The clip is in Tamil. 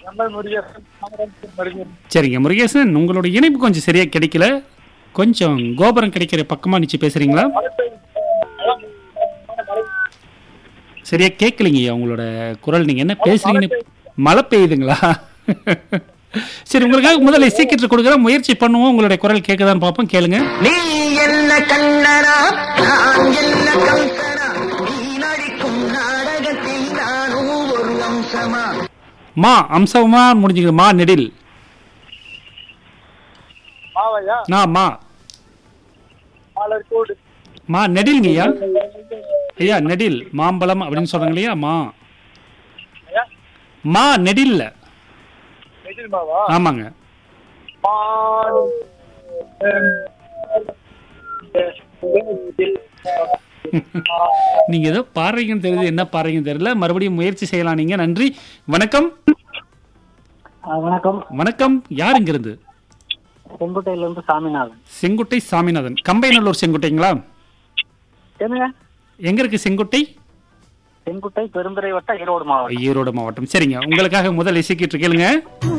நம்ம முருகேசன் காமராஜர் முருகன் சரிங்க முருகேசன் உங்களோட இணைப்பு கொஞ்சம் சரியா கிடைக்கல கொஞ்சம் கோபுரம் கிடைக்கிற பக்கமா நிச்சு பேசுறீங்களா மழை பெய்யுது. மழை சரியா கேட்கலைங்க உங்களோட குரல் நீங்க என்ன பேசுறீங்கன்னு மழை பெய்யுதுங்களா சரி உங்களுக்காக முதல்ல சீக்கிரத்தில் கொடுக்குறேன் முயற்சி பண்ணுவோம் உங்களுடைய குரல் கேட்குதான்னு பார்ப்போம் கேளுங்க நீ என்ன கண்ணரா நான் என்ன கங்கரா நீ நடிக்கும் நாடகத்தில் நானும் ஒரு அம்சமா மா அம்சமா முடிஞ்சுக்குது மா நெடில் மாவையா நான் மா மாலர் கூடு மா நெடில்ங்க ஐயா ஐயா நெடில் மாம்பழம் அப்படின்னு சொல்றாங்க இல்லையா மா ஐயா மா நெடில்ல நெஜில் மாவா ஆமாங்க மால் நீங்க ஏதோ பாடுறீங்கன்னு தெரியுது என்ன பாடுறீங்கன்னு தெரியல மறுபடியும் முயற்சி செய்யலாம் நீங்க நன்றி வணக்கம் வணக்கம் வணக்கம் யார் இங்கிருந்து செங்குட்டையில இருந்து சாமிநாதன் செங்குட்டை சாமிநாதன் கம்பைநல்லூர் செங்குட்டைங்களா என்னங்க எங்க இருக்கு செங்குட்டை செங்குட்டை பெருந்துறை வட்டம் ஈரோடு மாவட்டம் ஈரோடு மாவட்டம் சரிங்க உங்களுக்காக முதல் இசைக்கிட்டு கேளுங்க